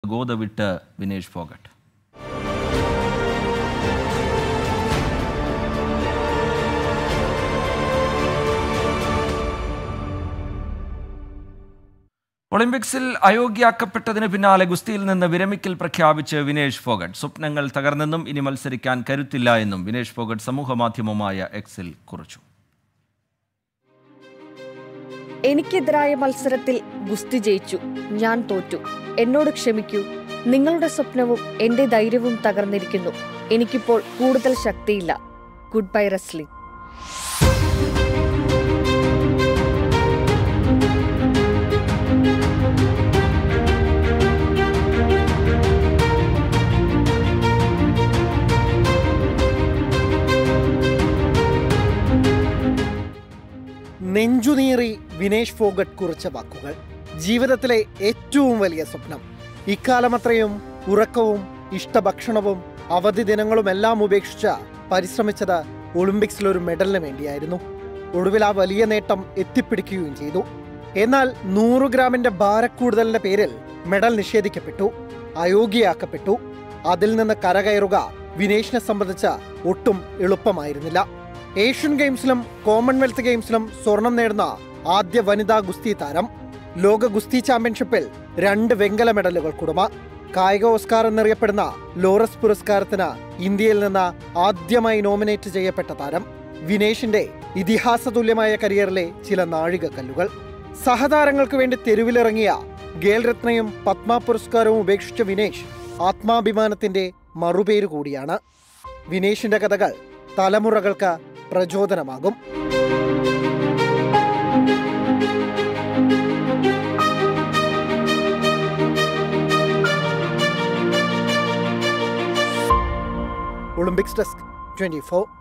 ഗോത വിട്ട് വിനേഷ് ഫോഗട്ട് ഒളിമ്പിക്സിൽ അയോഗ്യയാക്കപ്പെട്ടതിന് പിന്നാലെ ഗുസ്തിയിൽ നിന്ന് വിരമിക്കൽ പ്രഖ്യാപിച്ച് വിനേഷ് ഫോഗട്ട് സ്വപ്നങ്ങൾ തകർന്നെന്നും ഇനി മത്സരിക്കാൻ കരുത്തില്ല എന്നും വിനേഷ് ഫോഗട്ട് സമൂഹമാധ്യമമായ എക്സിൽ കുറിച്ചു എനിക്കെതിരായ മത്സരത്തിൽ ഗുസ്തി ജയിച്ചു ഞാൻ തോറ്റു എന്നോട് ക്ഷമിക്കൂ നിങ്ങളുടെ സ്വപ്നവും എന്റെ ധൈര്യവും തകർന്നിരിക്കുന്നു എനിക്കിപ്പോൾ കൂടുതൽ ശക്തിയില്ല ഗുഡ് ബൈ റെസ്ലിംഗ് നെഞ്ചുനീറി വിനേഷ് ഫോഗട്ട് കുറിച്ച വാക്കുകൾ ജീവിതത്തിലെ ഏറ്റവും വലിയ സ്വപ്നം ഇക്കാലമത്രയും ഉറക്കവും ഇഷ്ടഭക്ഷണവും അവധി ദിനങ്ങളുമെല്ലാം ഉപേക്ഷിച്ച പരിശ്രമിച്ചത് ഒളിമ്പിക്സിൽ ഒരു മെഡലിന് വേണ്ടിയായിരുന്നു ഒടുവിൽ ആ വലിയ നേട്ടം എത്തിപ്പിടിക്കുകയും ചെയ്തു എന്നാൽ നൂറ് ഗ്രാമിന്റെ ഭാരക്കൂടുതലിന്റെ പേരിൽ മെഡൽ നിഷേധിക്കപ്പെട്ടു അയോഗ്യയാക്കപ്പെട്ടു അതിൽ നിന്ന് കരകയറുക വിനേഷിനെ സംബന്ധിച്ച് ഒട്ടും എളുപ്പമായിരുന്നില്ല ഏഷ്യൻ ഗെയിംസിലും കോമൺവെൽത്ത് ഗെയിംസിലും സ്വർണം നേടുന്ന ആദ്യ വനിതാ ഗുസ്തി താരം ലോക ഗുസ്തി ചാമ്പ്യൻഷിപ്പിൽ രണ്ട് വെങ്കല മെഡലുകൾ കുടുമ കായിക ഓസ്കാർ എന്നറിയപ്പെടുന്ന ലോറസ് പുരസ്കാരത്തിന് ഇന്ത്യയിൽ നിന്ന് ആദ്യമായി നോമിനേറ്റ് ചെയ്യപ്പെട്ട താരം വിനേഷിന്റെ ഇതിഹാസ തുല്യമായ കരിയറിലെ ചില നാഴികക്കല്ലുകൾ സഹതാരങ്ങൾക്ക് വേണ്ടി തെരുവിലിറങ്ങിയ ഗേൽ രത്നയും പത്മ പുരസ്കാരവും ഉപേക്ഷിച്ച വിനേഷ് ആത്മാഭിമാനത്തിന്റെ മറുപേര് കൂടിയാണ് വിനേഷിന്റെ കഥകൾ തലമുറകൾക്ക് പ്രചോദനമാകും ഒളിമ്പിക്സ് ഡെസ്ക് ട്വന്റി ഫോർ